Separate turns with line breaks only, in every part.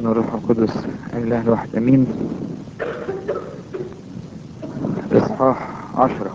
والابن والروح القدس اله الواحد امين اصحاح عشرة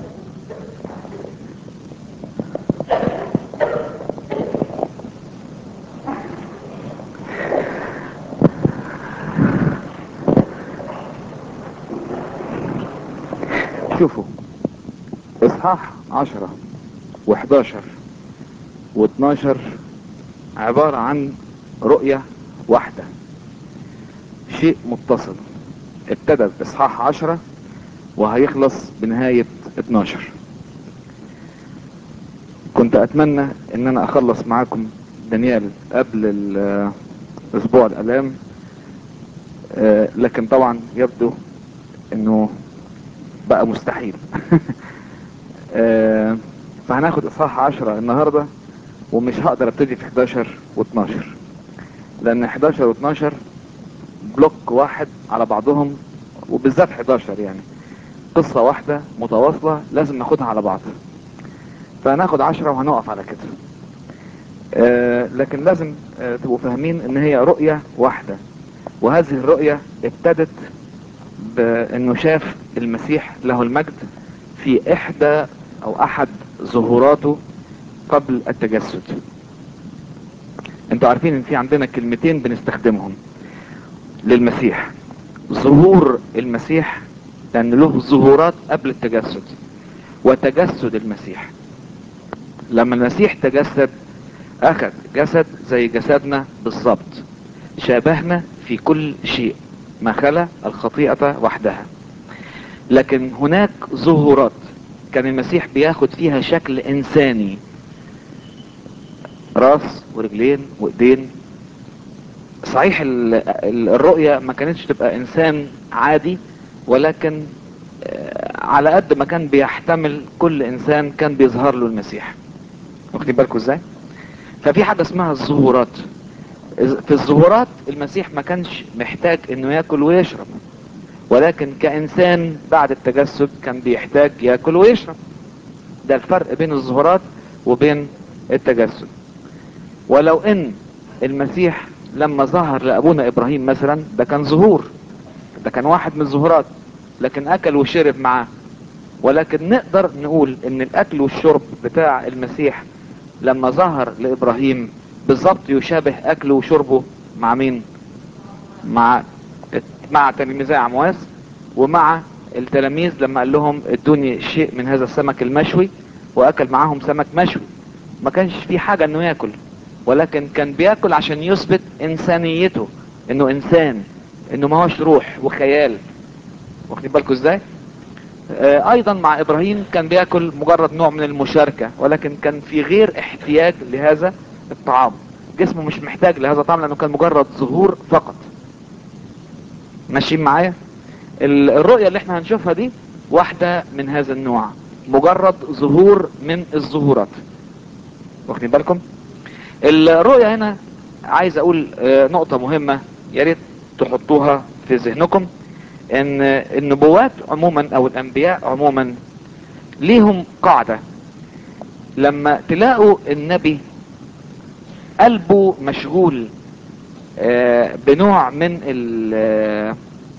شوفوا اصحاح عشرة وحداشر واتناشر عبارة عن رؤية واحدة شيء متصل ابتدى باصحاح عشرة وهيخلص بنهاية 12 كنت اتمنى ان انا اخلص معاكم دانيال قبل ال- اسبوع الالام آه، لكن طبعا يبدو انه بقى مستحيل آه، فهناخد اصحاح 10 النهارده ومش هقدر ابتدي في 11 و12 لان 11 و12 بلوك واحد على بعضهم وبالذات 11 يعني قصة واحدة متواصلة لازم ناخدها على بعض فهناخد 10 وهنقف على كده آه لكن لازم آه تبقوا فاهمين ان هي رؤية واحدة وهذه الرؤية ابتدت بانه شاف المسيح له المجد في احدى او احد ظهوراته قبل التجسد انتوا عارفين ان في عندنا كلمتين بنستخدمهم للمسيح ظهور المسيح لان له ظهورات قبل التجسد وتجسد المسيح لما المسيح تجسد اخذ جسد زي جسدنا بالظبط شابهنا في كل شيء ما خلا الخطيئة وحدها لكن هناك ظهورات كان المسيح بياخد فيها شكل انساني راس ورجلين وايدين صحيح ال- ال- الرؤية ما كانتش تبقى انسان عادي ولكن آه، على قد ما كان بيحتمل كل انسان كان بيظهر له المسيح واخدين بالكم ازاي ففي حاجة اسمها الظهورات إذ- في الظهورات المسيح ما كانش محتاج انه ياكل ويشرب ولكن كانسان بعد التجسد كان بيحتاج ياكل ويشرب ده الفرق بين الظهورات وبين التجسد ولو ان المسيح لما ظهر لابونا ابراهيم مثلا ده كان ظهور ده كان واحد من الظهورات لكن اكل وشرب معاه ولكن نقدر نقول ان الاكل والشرب بتاع المسيح لما ظهر لابراهيم بالظبط يشابه اكله وشربه مع مين مع مع تلميذي عمواس ومع التلاميذ لما قال لهم ادوني شيء من هذا السمك المشوي واكل معاهم سمك مشوي ما كانش في حاجة انه ياكل ولكن كان بياكل عشان يثبت انسانيته انه انسان انه ما هوش روح وخيال واخدين بالكم ازاي آه، ايضا مع ابراهيم كان بياكل مجرد نوع من المشاركة ولكن كان في غير احتياج لهذا الطعام جسمه مش محتاج لهذا الطعام لانه كان مجرد ظهور فقط ماشيين معايا ال- الرؤية اللي احنا هنشوفها دي واحدة من هذا النوع مجرد ظهور من الظهورات واخدين بالكم الرؤية هنا عايز اقول آه، نقطة مهمة يا ريت تحطوها في ذهنكم ان النبوات عموما او الانبياء عموما ليهم قاعدة لما تلاقوا النبي قلبه مشغول آه، بنوع من ال- آه،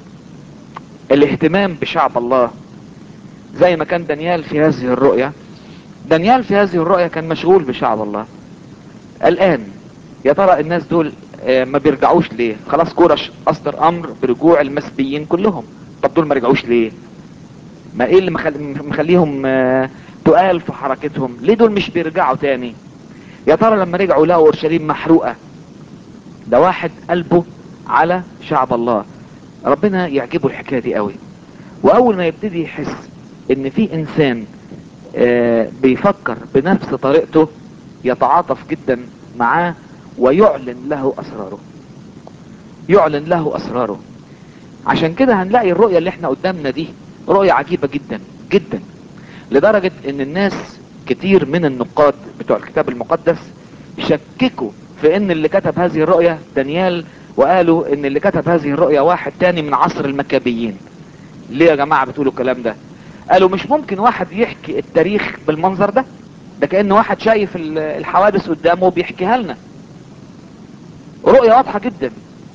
الاهتمام بشعب الله زي ما كان دانيال في هذه الرؤية دانيال في هذه الرؤية كان مشغول بشعب الله الآن يا ترى الناس دول آه، ما بيرجعوش ليه خلاص كورش أصدر أمر برجوع المسبيين كلهم طب دول ما رجعوش ليه ما ايه اللي مخل... مخليهم آه، تقال في حركتهم ليه دول مش بيرجعوا تاني يا ترى لما رجعوا لقوا اورشليم محروقة ده واحد قلبه على شعب الله ربنا يعجبه الحكاية دي قوي واول ما يبتدي يحس ان في انسان آه، بيفكر بنفس طريقته يتعاطف جدا معاه ويعلن له اسراره يعلن له اسراره عشان كده هنلاقي الرؤية اللي احنا قدامنا دي رؤية عجيبة جدا جدا لدرجة ان الناس كتير من النقاد بتوع الكتاب المقدس شككوا في ان اللي كتب هذه الرؤية دانيال وقالوا ان اللي كتب هذه الرؤية واحد تاني من عصر المكابيين ليه يا جماعة بتقولوا الكلام ده قالوا مش ممكن واحد يحكي التاريخ بالمنظر ده ده كأن واحد شايف ال- الحوادث قدامه وبيحكيها لنا رؤية واضحة جدا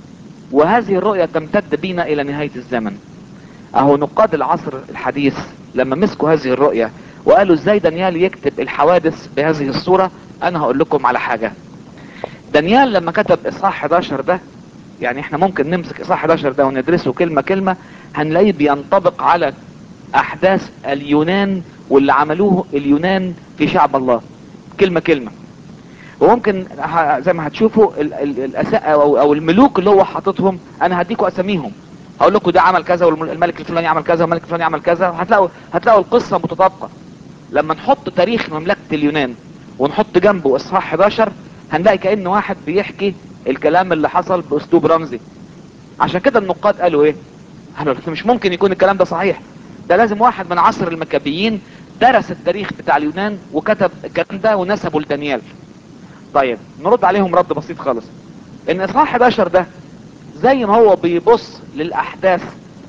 وهذه الرؤية تمتد بينا الى نهاية الزمن اهو نقاد العصر الحديث لما مسكوا هذه الرؤية وقالوا ازاي دانيال يكتب الحوادث بهذه الصورة انا هقول لكم على حاجة دانيال لما كتب اصحاح 11 ده يعني احنا ممكن نمسك اصحاح 11 ده وندرسه كلمة كلمة هنلاقيه بينطبق على احداث اليونان واللي عملوه اليونان في شعب الله كلمة كلمة وممكن ه- زي ما هتشوفوا ال- ال- الأسا- او او الملوك اللي هو حاططهم انا هديكوا اساميهم هقول لكم ده عمل كذا والملك الفلاني عمل كذا والملك الفلاني عمل كذا هتلاقوا هتلاقوا القصة متطابقة لما نحط تاريخ مملكة اليونان ونحط جنبه اصحاح 11 هنلاقي كأن واحد بيحكي الكلام اللي حصل باسلوب رمزي عشان كده النقاد قالوا ايه قالوا لك مش ممكن يكون الكلام ده صحيح ده لازم واحد من عصر المكابيين درس التاريخ بتاع اليونان وكتب الكلام ده ونسبه لدانيال طيب نرد عليهم رد بسيط خالص ان اصحاح 11 ده زي ما هو بيبص للاحداث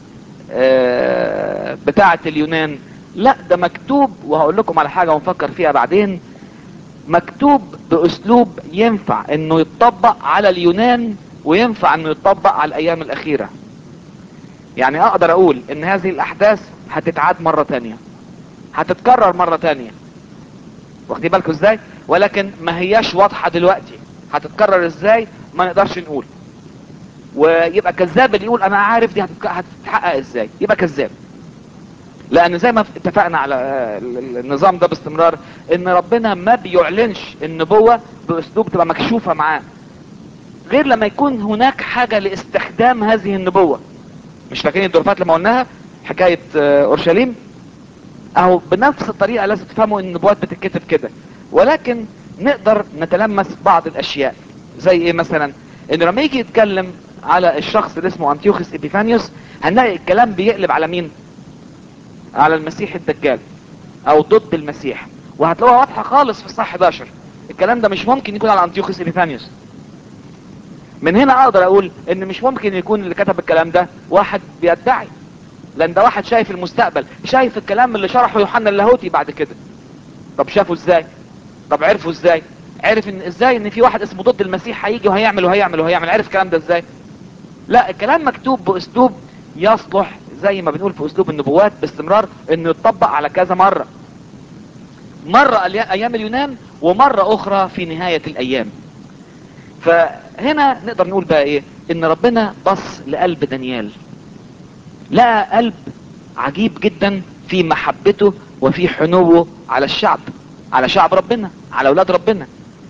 آه، بتاعة اليونان لا ده مكتوب وهقول لكم على حاجة ونفكر فيها بعدين مكتوب باسلوب ينفع انه يتطبق على اليونان وينفع انه يتطبق على الايام الاخيرة يعني اقدر اقول ان هذه الاحداث هتتعاد مرة تانية هتتكرر مرة تانية واخدين بالكم ازاي ولكن ما هياش واضحة دلوقتي هتتكرر ازاي ما نقدرش نقول ويبقى كذاب اللي يقول انا عارف دي هتتك- هتتحقق ازاي يبقى كذاب لان زي ما اتفقنا على آه، ال- ال- النظام ده باستمرار ان ربنا ما بيعلنش النبوة باسلوب تبقى مكشوفة معاه غير لما يكون هناك حاجة لاستخدام هذه النبوة مش فاكرين الدرفات لما قلناها حكاية آه، اورشليم اهو بنفس الطريقة لازم تفهموا ان النبوات بتتكتب كده ولكن نقدر نتلمس بعض الاشياء زي ايه مثلا انه لما يجي يتكلم على الشخص اللي اسمه انتيوخس ابيفانيوس هنلاقي الكلام بيقلب على مين على المسيح الدجال او ضد المسيح وهتلاقوها واضحة خالص في الصح 11 الكلام ده مش ممكن يكون على انتيوخس ابيفانيوس من هنا اقدر اقول ان مش ممكن يكون اللي كتب الكلام ده واحد بيدعي لان ده واحد شايف المستقبل شايف الكلام اللي شرحه يوحنا اللاهوتي بعد كده طب شافه ازاي طب عرفه ازاي عرف ان ازاي ان في واحد اسمه ضد المسيح هيجي وهيعمل وهيعمل وهيعمل عرف الكلام ده ازاي لا الكلام مكتوب باسلوب يصلح زي ما بنقول في اسلوب النبوات باستمرار انه يتطبق على كذا مرة مرة ألي- ايام اليونان ومرة اخرى في نهاية الايام فهنا نقدر نقول بقى ايه ان ربنا بص لقلب دانيال لقى قلب عجيب جدا في محبته وفي حنوه على الشعب على شعب ربنا على اولاد ربنا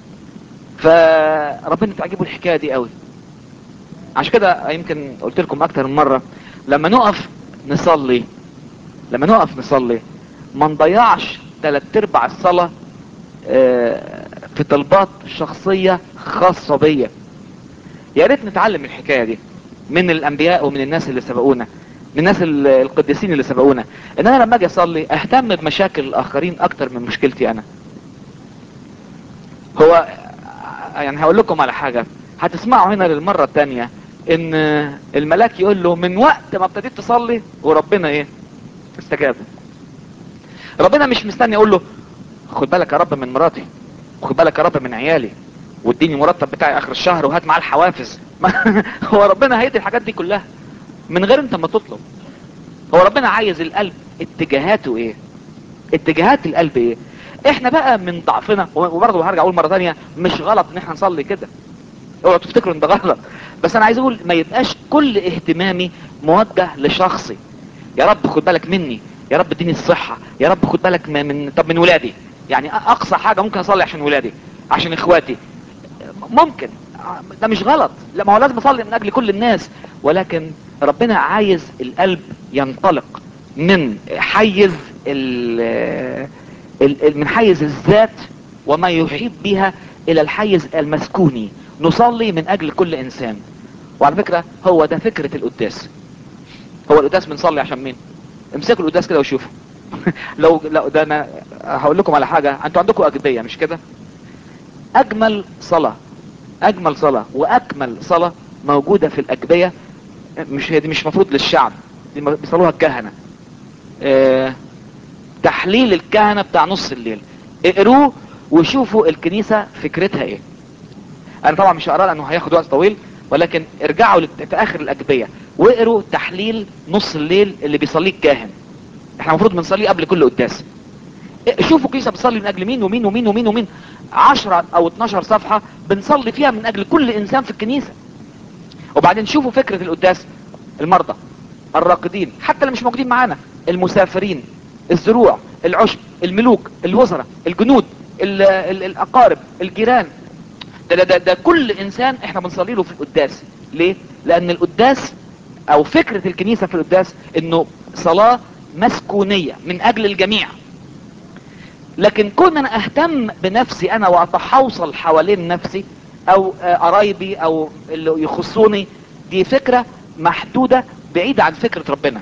فربنا تعجبه الحكايه دي قوي عشان كده يمكن قلت لكم اكتر من مره لما نقف نصلي لما نقف نصلي ما نضيعش ثلاث ارباع الصلاه آه، في طلبات شخصيه خاصه بيا يا ريت نتعلم الحكايه دي من الانبياء ومن الناس اللي سبقونا من الناس ال- القديسين اللي سبقونا ان انا لما اجي اصلي اهتم بمشاكل الاخرين اكتر من مشكلتي انا هو يعني هقول لكم على حاجة هتسمعوا هنا للمرة التانية ان الملاك يقول له من وقت ما ابتديت تصلي وربنا ايه استجاب ربنا مش مستني يقول له خد بالك يا رب من مراتي خد بالك يا رب من عيالي واديني مرتب بتاعي اخر الشهر وهات معاه الحوافز هو ربنا هيدي الحاجات دي كلها من غير انت ما تطلب هو ربنا عايز القلب اتجاهاته ايه اتجاهات القلب ايه احنا بقى من ضعفنا وبرضه هرجع اقول مره ثانيه مش غلط ان احنا نصلي كده اوعوا تفتكروا ان ده غلط بس انا عايز اقول ما يبقاش كل اهتمامي موجه لشخصي يا رب خد بالك مني يا رب اديني الصحه يا رب خد بالك من من- طب من ولادي يعني اقصى حاجه ممكن اصلي عشان ولادي عشان اخواتي ممكن ده مش غلط لا ما هو لازم اصلي من اجل كل الناس ولكن ربنا عايز القلب ينطلق من حيز ال ال- ال- من حيز الذات وما يحيط بها الى الحيز المسكوني نصلي من اجل كل انسان وعلى فكرة هو ده فكرة القداس هو القداس بنصلي عشان مين امسكوا القداس كده وشوفوا لو لو ده انا هقول لكم على حاجة انتوا عندكم اجبية مش كده اجمل صلاة اجمل صلاة واكمل صلاة موجودة في الاجبية مش هي دي مش مفروض للشعب دي بيصلوها الكهنة اه تحليل الكهنة بتاع نص الليل اقروه وشوفوا الكنيسة فكرتها ايه انا طبعا مش هقراه لانه هياخد وقت طويل ولكن ارجعوا لت- في اخر الاجبيه واقروا تحليل نص الليل اللي بيصليه الكاهن احنا المفروض بنصليه قبل كل قداس شوفوا كيسة بتصلي من اجل مين ومين ومين ومين ومين 10 او 12 صفحة بنصلي فيها من اجل كل انسان في الكنيسة وبعدين شوفوا فكرة القداس المرضى الراقدين حتى اللي مش موجودين معانا المسافرين الزروع العشب الملوك الوزراء الجنود ال ال الاقارب الجيران ده, ده, ده, ده كل انسان احنا بنصلي له في القداس ليه لان القداس او فكرة الكنيسة في القداس انه صلاة مسكونية من اجل الجميع لكن كون انا اهتم بنفسي انا واتحوصل حوالين نفسي او آه، قرايبي او اللي يخصوني دي فكرة محدودة بعيدة عن فكرة ربنا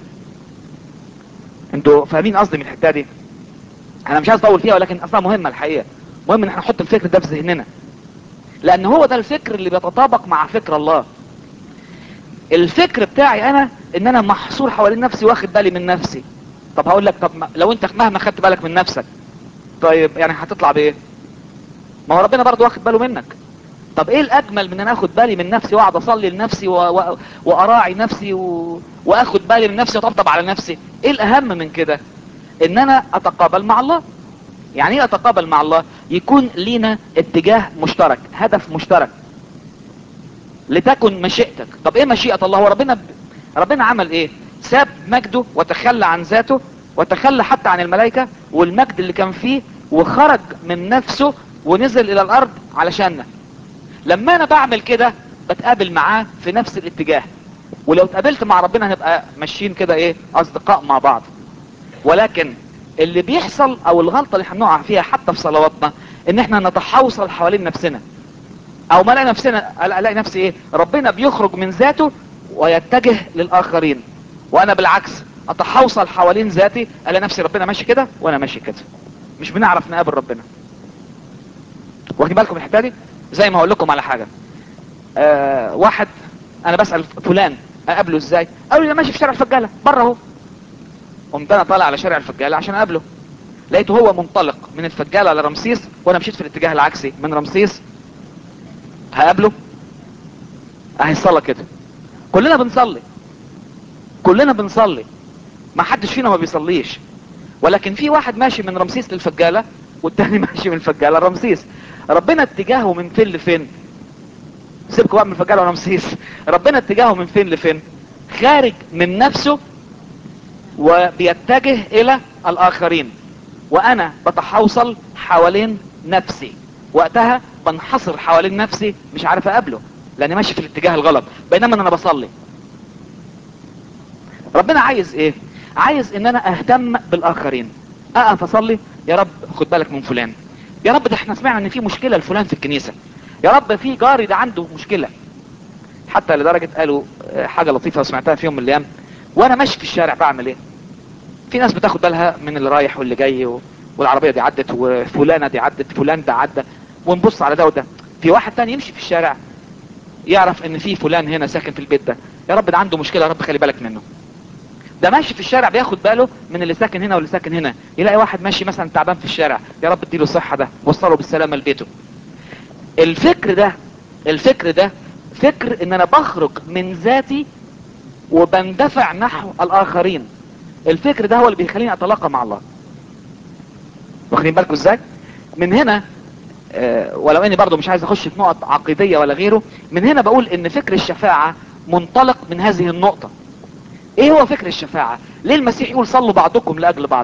انتوا فاهمين قصدي من الحتة دي انا مش عايز اطول فيها ولكن اصلا مهمة الحقيقة مهم ان احنا نحط الفكر ده في ذهننا لان هو ده الفكر اللي بيتطابق مع فكر الله الفكر بتاعي انا ان انا محصور حوالين نفسي واخد بالي من نفسي طب هقول لك طب ما- لو انت مهما خدت بالك من نفسك طيب يعني هتطلع بايه ما هو ربنا برضه واخد باله منك طب ايه الاجمل من ان انا اخد بالي من نفسي واقعد اصلي لنفسي و... و... واراعي نفسي و... واخد بالي من نفسي واطبطب على نفسي ايه الاهم من كده ان انا اتقابل مع الله يعني ايه اتقابل مع الله يكون لينا اتجاه مشترك هدف مشترك لتكن مشيئتك طب ايه مشيئة الله هو ربنا ب... ربنا عمل ايه ساب مجده وتخلى عن ذاته وتخلى حتى عن الملائكة والمجد اللي كان فيه وخرج من نفسه ونزل الى الارض علشاننا لما انا بعمل كده بتقابل معاه في نفس الاتجاه ولو اتقابلت مع ربنا هنبقى ماشيين كده ايه اصدقاء مع بعض ولكن اللي بيحصل او الغلطة اللي هنقع فيها حتى في صلواتنا ان احنا نتحوصل حوالين نفسنا او ما الاقي نفسنا الاقي نفسي ايه ربنا بيخرج من ذاته ويتجه للاخرين وانا بالعكس اتحوصل حوالين ذاتي الاقي نفسي ربنا ماشي كده وانا ماشي كده مش بنعرف نقابل ربنا واخدين بالكم من الحته دي زي ما هقول لكم على حاجه آه واحد انا بسال فلان اقابله ازاي قالوا لي ده ماشي في شارع الفجاله بره اهو قمت انا طالع على شارع الفجاله عشان اقابله لقيته هو منطلق من الفجاله لرمسيس وانا مشيت في الاتجاه العكسي من رمسيس هقابله اهي الصلاة كده كلنا بنصلي كلنا بنصلي ما حدش فينا ما بيصليش ولكن في واحد ماشي من رمسيس للفجالة والتاني ماشي من الفجالة لرمسيس ربنا اتجاهه من فين لفين سيبكوا بقى من الفجالة ورمسيس ربنا اتجاهه من فين لفين خارج من نفسه وبيتجه الى الاخرين وانا بتحوصل حوالين نفسي وقتها بنحصر حوالين نفسي مش عارف اقابله لاني ماشي في الاتجاه الغلط بينما انا بصلي ربنا عايز ايه عايز ان انا اهتم بالاخرين اقف اصلي يا رب خد بالك من فلان يا رب ده احنا سمعنا ان في مشكلة لفلان في الكنيسة يا رب في جاري ده عنده مشكلة حتى لدرجة قالوا آه، حاجة لطيفة سمعتها في يوم من الايام وانا ماشي في الشارع بعمل ايه في ناس بتاخد بالها من اللي رايح واللي جاي و... والعربية دي عدت وفلانة دي عدت فلان ده عدى ونبص على ده وده في واحد تاني يمشي في الشارع يعرف ان في فلان هنا ساكن في البيت ده يا رب ده عنده مشكلة يا رب خلي بالك منه ده ماشي في الشارع بياخد باله من اللي ساكن هنا واللي ساكن هنا يلاقي واحد ماشي مثلا تعبان في الشارع يا رب اديله الصحة ده وصله بالسلامة لبيته الفكر ده الفكر ده فكر ان انا بخرج من ذاتي وبندفع نحو الاخرين الفكر ده هو اللي بيخليني اتلاقى مع الله واخدين بالكم ازاي من هنا آه، ولو اني برضو مش عايز اخش في نقط عقيدية ولا غيره من هنا بقول ان فكر الشفاعة منطلق من هذه النقطة ايه هو فكر الشفاعة ليه المسيح يقول صلوا بعضكم لاجل بعض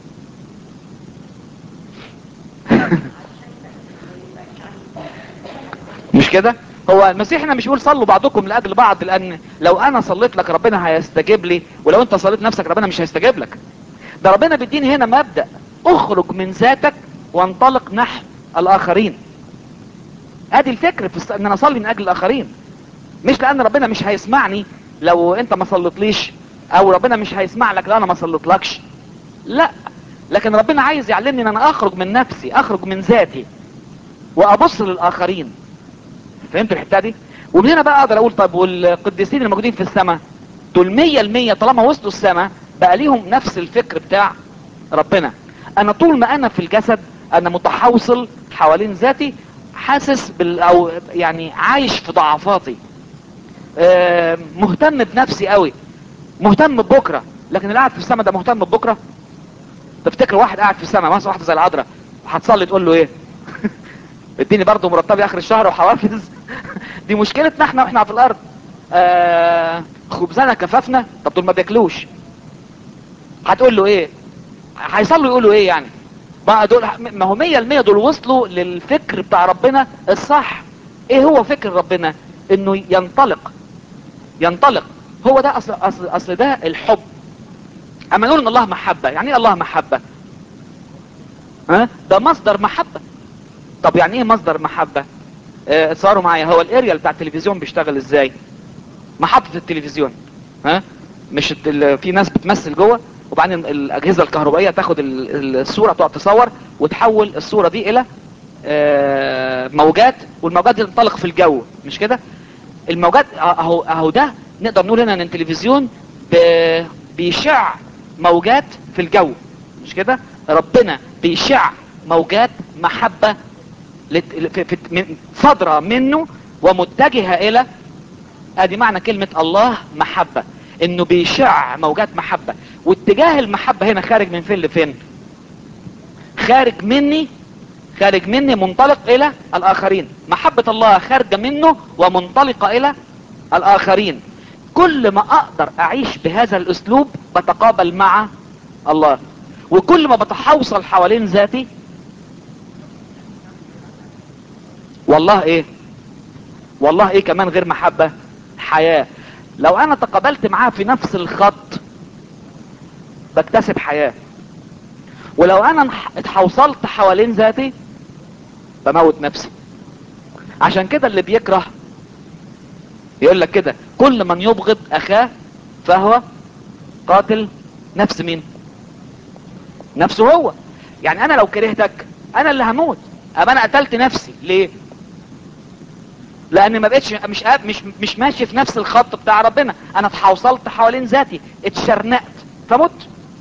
مش كده هو المسيح هنا مش يقول صلوا بعضكم لاجل بعض لان لو انا صليت لك ربنا هيستجيب لي ولو انت صليت نفسك ربنا مش هيستجيب لك ده ربنا بيديني هنا مبدأ اخرج من ذاتك وانطلق نحو الاخرين ادي الفكر في الص- ان انا اصلي من اجل الاخرين مش لان ربنا مش هيسمعني لو انت ما صليتليش او ربنا مش هيسمع لك لو انا ما صليتلكش لا لكن ربنا عايز يعلمني ان انا اخرج من نفسي اخرج من ذاتي وابص للاخرين فهمت الحته دي ومن هنا بقى اقدر اقول طب والقديسين الموجودين في السماء دول مية المية طالما وصلوا السماء بقى ليهم نفس الفكر بتاع ربنا انا طول ما انا في الجسد انا متحوصل حوالين ذاتي حاسس بال او يعني عايش في ضعفاتي آه، مهتم بنفسي قوي مهتم ببكره لكن اللي قاعد في السماء ده مهتم ببكره تفتكر واحد قاعد في السماء مثلا واحده زي العذراء هتصلي تقول له ايه اديني برضه مرتبي اخر الشهر وحوافز دي مشكلتنا احنا واحنا في الارض آه خبزنا كفافنا طب دول ما بياكلوش هتقول له ايه هيصلوا يقولوا ايه يعني ما دول ما هو 100% دول وصلوا للفكر بتاع ربنا الصح ايه هو فكر ربنا انه ينطلق ينطلق هو ده اصل اصل اصل ده الحب اما نقول ان الله محبه يعني ايه الله محبه ها ده مصدر محبه طب يعني ايه مصدر محبه آه، اتصوروا معايا هو الاريال بتاع التلفزيون بيشتغل ازاي محطه التلفزيون ها مش الت- ال- في ناس بتمثل جوه وبعدين الاجهزه الكهربائيه تاخد ال- ال- الصوره تقعد تصور وتحول الصوره دي الى آه، موجات والموجات دي تنطلق في الجو مش كده الموجات اهو اهو ده نقدر نقول هنا ان التلفزيون ب- بيشع موجات في الجو مش كده ربنا بيشع موجات محبه لت- في- في- من- صادره منه ومتجهه الى ادي معنى كلمة الله محبة انه بيشع موجات محبة واتجاه المحبة هنا خارج من فين لفين خارج مني خارج مني منطلق الى الاخرين محبة الله خارجة منه ومنطلقة الى الاخرين كل ما اقدر اعيش بهذا الاسلوب بتقابل مع الله وكل ما بتحوصل حوالين ذاتي والله ايه والله ايه كمان غير محبة حياة لو انا تقابلت معاه في نفس الخط بكتسب حياة ولو انا انح- اتحوصلت حوالين ذاتي بموت نفسي عشان كده اللي بيكره يقول لك كده كل من يبغض اخاه فهو قاتل نفس مين نفسه هو يعني انا لو كرهتك انا اللي هموت ابقى انا قتلت نفسي ليه لان ما بقتش مش قاد- مش مش ماشي في نفس الخط بتاع ربنا انا اتحوصلت حوالين ذاتي اتشرنقت فمت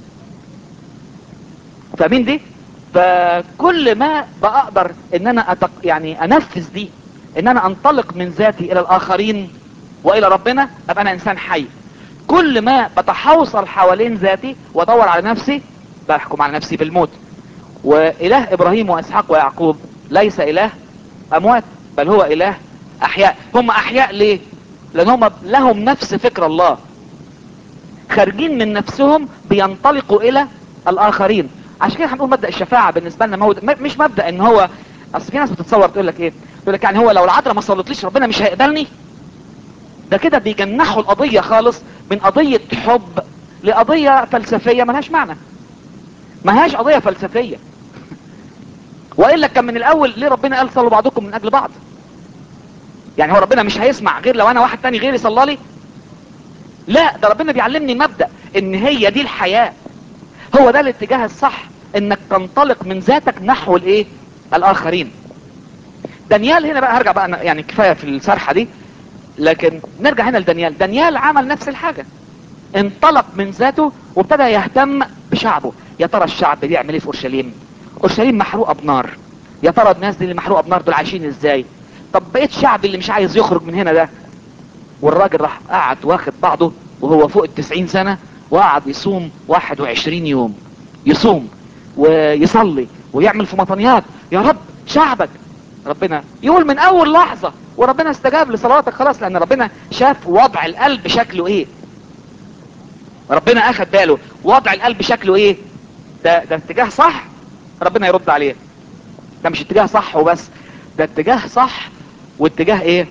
فاهمين دي فكل ما بقدر ان انا أتق... يعني انفذ دي ان انا انطلق من ذاتي الى الاخرين والى ربنا ابقى انا انسان حي كل ما بتحوصل حوالين ذاتي وادور على نفسي بحكم على نفسي بالموت واله ابراهيم واسحاق ويعقوب ليس اله اموات بل هو اله احياء هم احياء ليه لان هم لهم نفس فكر الله خارجين من نفسهم بينطلقوا الى الاخرين عشان كده هنقول مبدا الشفاعه بالنسبه لنا مود... م- مش مبدا ان هو اصل في ناس بتتصور تقول لك ايه تقول لك يعني هو لو العذراء ما صلتليش ربنا مش هيقبلني ده كده بيجنحوا القضيه خالص من قضيه حب لقضيه فلسفيه ملهاش معنى ما هياش قضيه فلسفيه والا كان من الاول ليه ربنا قال صلوا بعضكم من اجل بعض يعني هو ربنا مش هيسمع غير لو انا واحد تاني غيري صلى لي لا ده ربنا بيعلمني مبدأ ان هي دي الحياة هو ده الاتجاه الصح انك تنطلق من ذاتك نحو الايه الاخرين دانيال هنا بقى هرجع بقى أنا يعني كفاية في السرحة دي لكن نرجع هنا لدانيال دانيال عمل نفس الحاجة انطلق من ذاته وابتدى يهتم بشعبه يا ترى الشعب بيعمل ايه في اورشليم اورشليم محروقه بنار يا ترى الناس دي اللي محروقه بنار دول عايشين ازاي طب بقيت شعب اللي مش عايز يخرج من هنا ده والراجل راح قعد واخد بعضه وهو فوق التسعين سنة وقعد يصوم واحد وعشرين يوم يصوم ويصلي ويعمل في مطنيات يا رب شعبك ربنا يقول من اول لحظة وربنا استجاب لصلواتك خلاص لان ربنا شاف وضع القلب شكله ايه ربنا اخد باله وضع القلب شكله ايه ده ده اتجاه صح ربنا يرد عليه ده مش اتجاه صح وبس ده اتجاه صح واتجاه ايه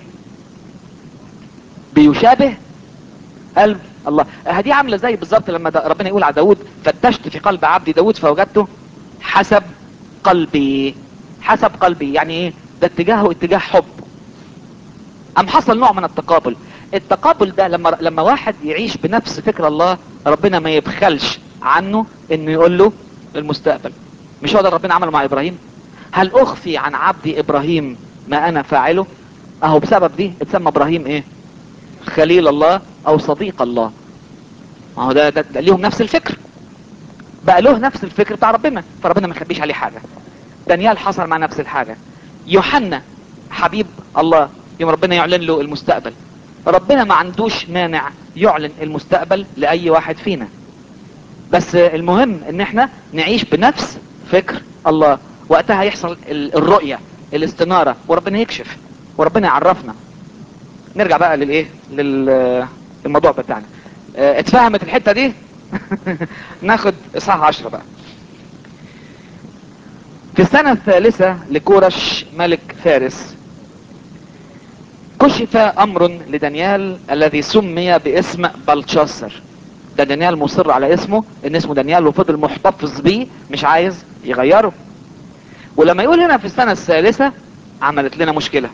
بيشابه قلب الله هدي عامله زي بالظبط لما دا ربنا يقول على داود فتشت في قلب عبدي داود فوجدته حسب قلبي حسب قلبي يعني ايه ده اتجاهه اتجاه حب ام حصل نوع من التقابل التقابل ده لما لما واحد يعيش بنفس فكر الله ربنا ما يبخلش عنه انه يقول له المستقبل مش هو ده ربنا عمله مع ابراهيم هل اخفي عن عبدي ابراهيم ما انا فاعله اهو بسبب دي اتسمى ابراهيم ايه خليل الله او صديق الله ما هو ده, ده, ده ليهم نفس الفكر بقى له نفس الفكر بتاع ربنا فربنا ما يخبيش عليه حاجه دانيال حصل مع نفس الحاجه يوحنا حبيب الله يوم ربنا يعلن له المستقبل ربنا ما عندوش مانع يعلن المستقبل لأي واحد فينا بس المهم ان احنا نعيش بنفس فكر الله وقتها يحصل ال- الرؤية الاستنارة وربنا يكشف وربنا يعرفنا نرجع بقى للايه للموضوع بتاعنا اه، اتفهمت الحتة دي ناخد اصحاح عشرة بقى في السنة الثالثة لكورش ملك فارس كشف امر لدانيال الذي سمي باسم بلشاصر ده دانيال مصر على اسمه ان اسمه دانيال وفضل محتفظ بيه مش عايز يغيره ولما يقول هنا في السنة الثالثة عملت لنا مشكلة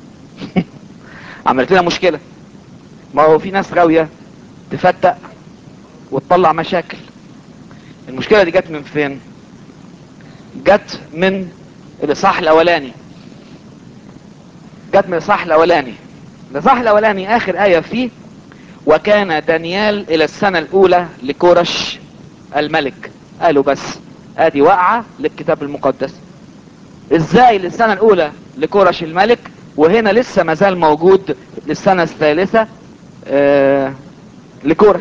عملت لنا مشكلة ما هو في ناس غاوية تفتق وتطلع مشاكل المشكلة دي جت من فين جت من الاصحاح الاولاني جت من الاصحاح الاولاني الاصحاح الاولاني اخر ايه فيه وكان دانيال الى السنة الاولى لكورش الملك قالوا بس ادي وقعة للكتاب المقدس ازاي للسنة الاولى لكورش الملك وهنا لسه مازال موجود للسنة الثالثة آه لكورش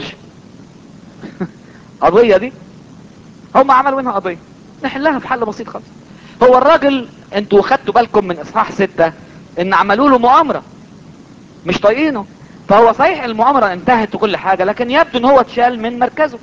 قضية دي هم عملوا منها قضية نحلها في حل بسيط خالص هو الراجل انتوا خدتوا بالكم من اصحاح ستة ان عملوا له مؤامرة مش طايقينه فهو صحيح المؤامرة انتهت وكل حاجة لكن يبدو ان هو اتشال من مركزه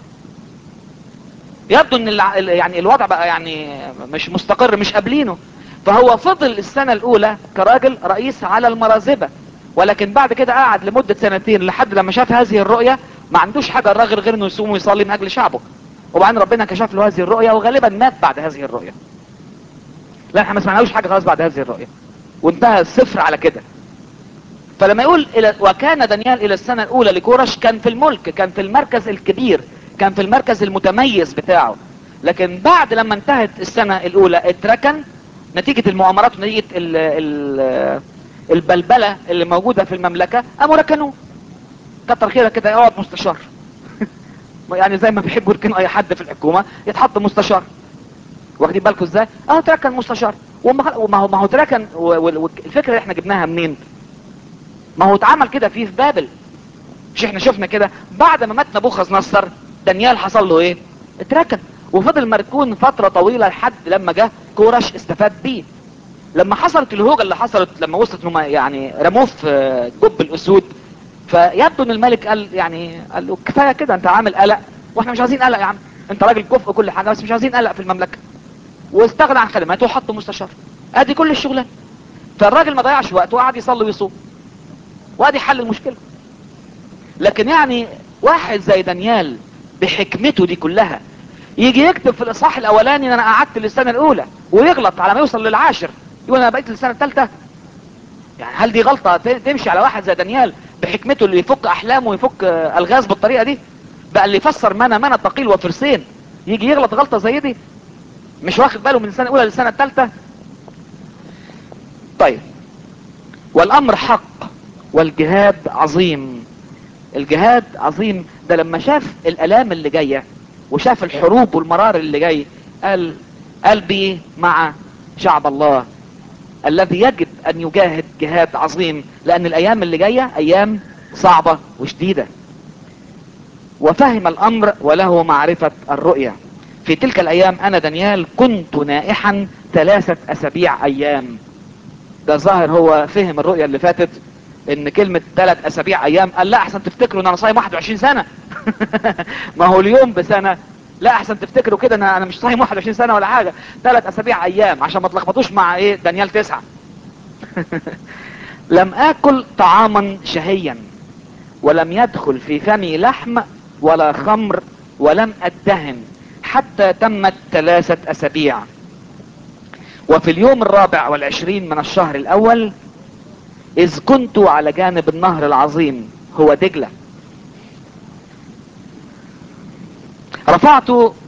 يبدو ان الع... يعني الوضع بقى يعني مش مستقر مش قابلينه فهو فضل السنة الاولى كراجل رئيس على المرازبة ولكن بعد كده قعد لمدة سنتين لحد لما شاف هذه الرؤية ما عندوش حاجة الراجل غير انه يصوم ويصلي من اجل شعبه وبعدين ربنا كشف له هذه الرؤية وغالبا مات بعد هذه الرؤية لا احنا ما سمعناهوش حاجة خلاص بعد هذه الرؤية وانتهى الصفر على كده فلما يقول إلى وكان دانيال الى السنة الاولى لكورش كان في الملك كان في المركز الكبير كان في المركز المتميز بتاعه لكن بعد لما انتهت السنة الاولى اتركن نتيجة المؤامرات ونتيجة ال ال البلبلة اللي موجودة في المملكة قاموا ركنوه كتر خيرك كده يقعد مستشار يعني زي ما بيحبوا يركنوا اي حد في الحكومة يتحط مستشار واخدين بالكم ازاي اه تركن مستشار وما وما هو ما هو تركن والفكره اللي احنا جبناها منين ما هو اتعمل كده فيه في بابل مش احنا شفنا كده بعد ما مات نبوخذ نصر دانيال حصل له ايه اتركن وفضل مركون فتره طويله لحد لما جه كورش استفاد بيه لما حصلت الهوجه اللي حصلت لما وصلت انهم يعني رموه في جب الاسود فيبدو ان الملك قال يعني قال له كفايه كده انت عامل قلق واحنا مش عايزين قلق يا عم انت راجل كفء كل حاجه بس مش عايزين قلق في المملكه واستغنى عن خدماته وحط مستشار ادي كل الشغلانه فالراجل ما ضيعش وقته وقعد يصلي ويصوم وادي حل المشكله لكن يعني واحد زي دانيال بحكمته دي كلها يجي يكتب في الاصحاح الاولاني ان انا قعدت للسنه الاولى ويغلط على ما يوصل للعاشر يقول انا بقيت للسنه الثالثه يعني هل دي غلطه تمشي على واحد زي دانيال بحكمته اللي يفك احلامه ويفك الغاز بالطريقه دي بقى اللي يفسر منا منا ثقيل وفرسين يجي يغلط غلطه زي دي مش واخد باله من السنه الاولى للسنه الثالثه طيب والامر حق والجهاد عظيم الجهاد عظيم ده لما شاف الالام اللي جايه وشاف الحروب والمرار اللي جاي قال قلبي مع شعب الله الذي يجب ان يجاهد جهاد عظيم لان الايام اللي جايه ايام صعبه وشديده وفهم الامر وله معرفه الرؤيه في تلك الايام انا دانيال كنت نائحا ثلاثة اسابيع ايام ده ظاهر هو فهم الرؤية اللي فاتت ان كلمة ثلاث اسابيع ايام قال لا احسن تفتكروا ان انا صايم 21 سنة ما هو اليوم بسنة لا احسن تفتكروا كده انا انا مش صايم 21 سنة ولا حاجة ثلاث اسابيع ايام عشان ما تلخبطوش مع ايه دانيال تسعة لم اكل طعاما شهيا ولم يدخل في فمي لحم ولا خمر ولم ادهن حتى تمت ثلاثة اسابيع وفي اليوم الرابع والعشرين من الشهر الاول اذ كنت على جانب النهر العظيم هو دجلة رفعت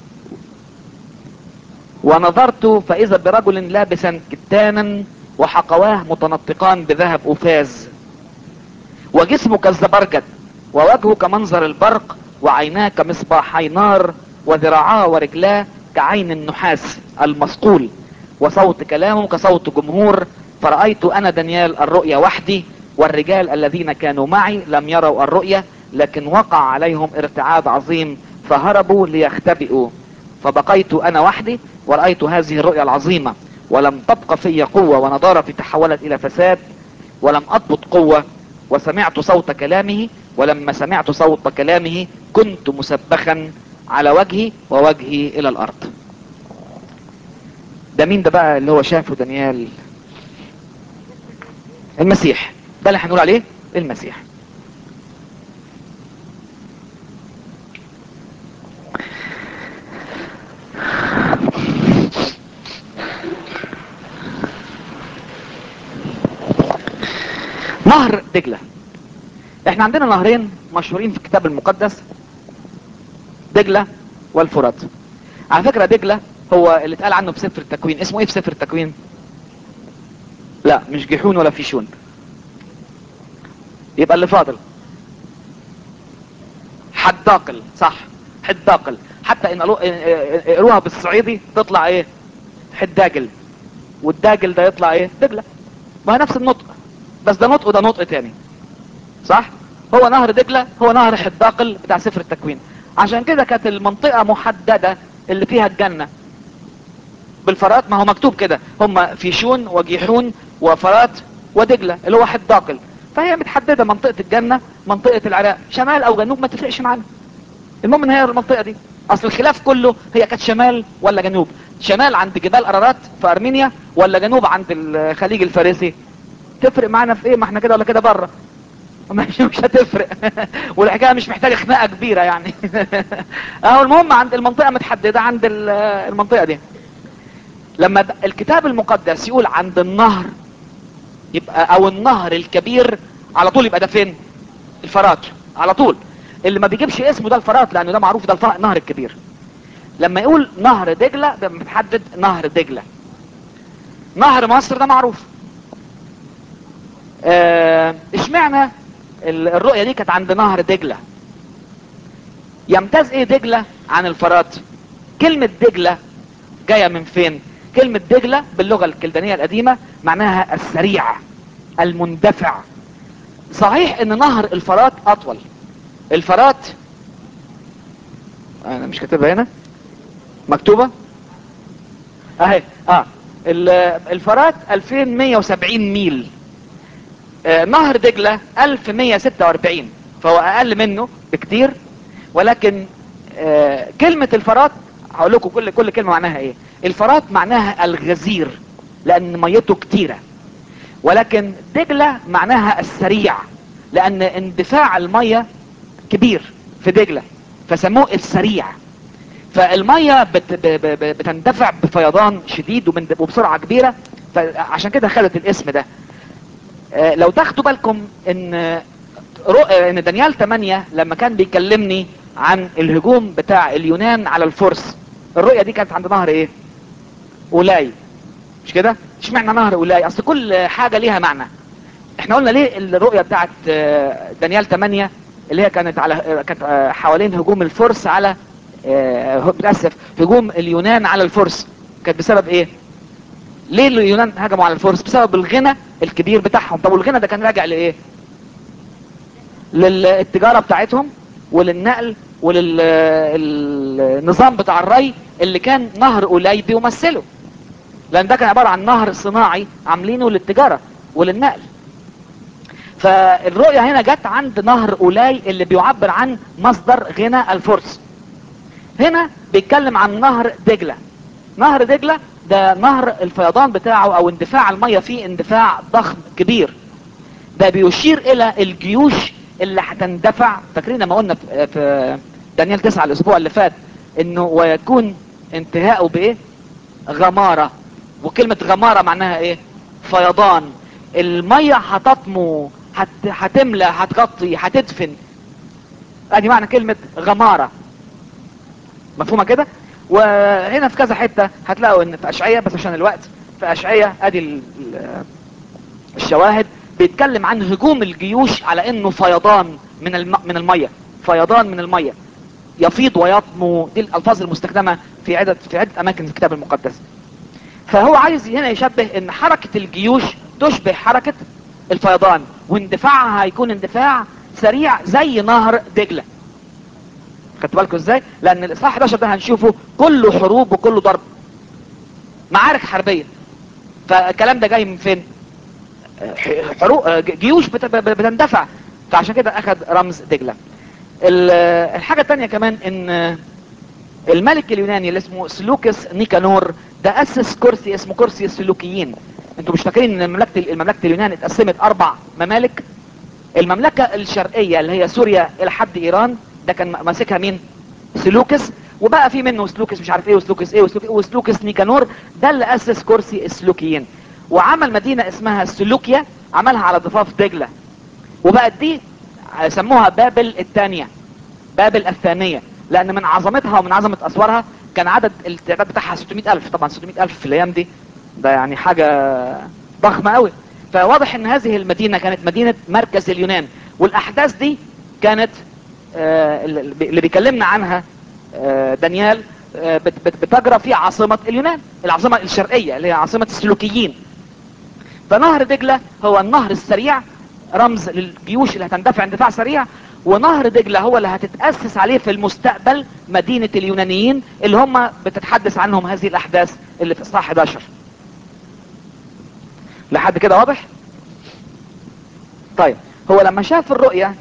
ونظرت فاذا برجل لابسا كتانا وحقواه متنطقان بذهب افاز وجسمه كالزبرجد ووجهه كمنظر البرق وعيناه كمصباحي نار وذراعاه ورجلاه كعين النحاس المصقول وصوت كلامه كصوت جمهور فرأيت انا دانيال الرؤيا وحدي والرجال الذين كانوا معي لم يروا الرؤية لكن وقع عليهم ارتعاد عظيم فهربوا ليختبئوا فبقيت انا وحدي ورأيت هذه الرؤيا العظيمة ولم تبق في قوة ونضارتي تحولت الى فساد ولم اضبط قوة وسمعت صوت كلامه ولما سمعت صوت كلامه كنت مسبخا على وجهي ووجهي الى الارض ده مين ده بقى اللي هو شافه دانيال المسيح ده اللي هنقول عليه المسيح نهر دجلة احنا عندنا نهرين مشهورين في الكتاب المقدس دجلة والفرات على فكرة دجلة هو اللي اتقال عنه في سفر التكوين اسمه ايه في سفر التكوين لا مش جيحون ولا فيشون يبقى اللي فاضل حداقل صح حداقل حتى ان قالوا- قروها بالصعيدي تطلع ايه حداجل والداجل ده يطلع ايه دجلة ما هي نفس النطق بس ده نطق وده نطق تاني صح هو نهر دجلة هو نهر حداقل بتاع سفر التكوين عشان كده كانت المنطقة محددة اللي فيها الجنة بالفرات ما هو مكتوب كده هم فيشون وجيحون وفرات ودجلة اللي هو حداقل فهي متحددة منطقة الجنة منطقة العراق شمال او جنوب ما تفرقش معانا المهم ان هي المنطقة دي اصل الخلاف كله هي كانت شمال ولا جنوب شمال عند جبال ارارات في ارمينيا ولا جنوب عند الخليج الفارسي تفرق معانا في ايه ما احنا كده ولا كده بره مش مش هتفرق والحكايه مش محتاجه خناقه كبيره يعني اهو المهم عند المنطقه متحدده عند ال- المنطقه دي لما د- الكتاب المقدس يقول عند النهر يبقى او النهر الكبير على طول يبقى ده فين الفرات على طول اللي ما بيجيبش اسمه ده الفرات لانه ده معروف ده الف- النهر الكبير لما يقول نهر دجله ده متحدد نهر دجله نهر مصر ده معروف آه، اشمعنى ال- الرؤية دي كانت عند نهر دجلة يمتاز ايه دجلة عن الفرات كلمة دجلة جاية من فين كلمة دجلة باللغة الكلدانية القديمة معناها السريع المندفع صحيح ان نهر الفرات اطول الفرات انا مش كاتبها هنا مكتوبة اهي اه ال- الفرات 2170 ميل آه، نهر دجلة 1146 فهو اقل منه بكتير ولكن آه، كلمة الفرات هقول لكم كل كل كلمة معناها ايه الفرات معناها الغزير لان ميته كتيرة ولكن دجلة معناها السريع لان اندفاع المية كبير في دجلة فسموه السريع فالمية بت ب ب ب بتندفع بفيضان شديد ومن- وبسرعة كبيرة فعشان كده خدت الاسم ده آه، لو تاخدوا بالكم ان آه، رؤ- آه، ان دانيال 8 لما كان بيكلمني عن الهجوم بتاع اليونان على الفرس الرؤية دي كانت عند نهر ايه اولاي مش كده اشمعنى نهر اولاي اصل كل حاجة ليها معنى احنا قلنا ليه الرؤية بتاعت آه، دانيال 8 اللي هي كانت على آه، كانت آه، حوالين هجوم الفرس على آه، للاسف هجوم اليونان على الفرس كانت بسبب ايه ليه اليونان هجموا على الفرس بسبب الغنى الكبير بتاعهم طب والغنى ده كان راجع لايه للتجارة بتاعتهم وللنقل وللنظام بتاع الري اللي كان نهر اولاي بيمثله لان ده كان عبارة عن نهر صناعي عاملينه للتجارة وللنقل فالرؤية هنا جت عند نهر اولاي اللي بيعبر عن مصدر غنى الفرس هنا بيتكلم عن نهر دجلة نهر دجلة ده نهر الفيضان بتاعه او اندفاع المية فيه اندفاع ضخم كبير ده بيشير الى الجيوش اللي هتندفع فاكرين لما قلنا في- في دانيال 9 الاسبوع اللي فات انه ويكون انتهاءه بايه غمارة وكلمة غمارة معناها ايه فيضان المية هتطمو هت... هتملى هتغطي هتدفن ادي معنى كلمة غمارة مفهومة كده وهنا في كذا حتة هتلاقوا ان في اشعية بس عشان الوقت في اشعية ادي ال... ال- الشواهد بيتكلم عن هجوم الجيوش على انه فيضان من الم... من المية فيضان من المية يفيض ويطمو دي الالفاظ المستخدمة في عدة في عدة اماكن في الكتاب المقدس فهو عايز هنا يشبه ان حركة الجيوش تشبه حركة الفيضان واندفاعها هيكون اندفاع سريع زي نهر دجلة خدتوا بالكم ازاي لان الاصحاح 11 ده هنشوفه كله حروب وكله ضرب معارك حربية فالكلام ده جاي من فين ح- حروب جيوش بت- ب- بتندفع فعشان كده اخذ رمز دجلة ال- الحاجة التانية كمان ان الملك اليوناني اللي اسمه سلوكس نيكانور ده اسس كرسي اسمه كرسي السلوكيين انتوا مش فاكرين ان مملكه المملكه اليونان اتقسمت اربع ممالك المملكه الشرقيه اللي هي سوريا الى حد ايران ده كان ماسكها مين سلوكس وبقى في منه سلوكس مش عارف ايه وسلوكس ايه وسلوكس, وسلوكس نيكانور ده اللي اسس كرسي السلوكيين وعمل مدينه اسمها سلوكيا عملها على ضفاف دجله وبقت دي سموها بابل الثانيه بابل الثانية لأن من عظمتها ومن عظمة أسوارها كان عدد التعداد بتاعها 600 ألف طبعا 600 ألف في الأيام دي ده يعني حاجة ضخمة قوي فواضح ان هذه المدينة كانت مدينة مركز اليونان والأحداث دي كانت آه، اللي بيكلمنا عنها آه، دانيال آه، بت- بت- بتجرى في عاصمة اليونان العاصمة الشرقية اللي هي عاصمة السلوكيين فنهر دجلة هو النهر السريع رمز للجيوش اللي هتندفع اندفاع سريع ونهر دجلة هو اللي هتتأسس عليه في المستقبل مدينة اليونانيين اللي هم بتتحدث عنهم هذه الأحداث اللي في إصحاح 11 لحد كده واضح؟ طيب هو لما شاف الرؤية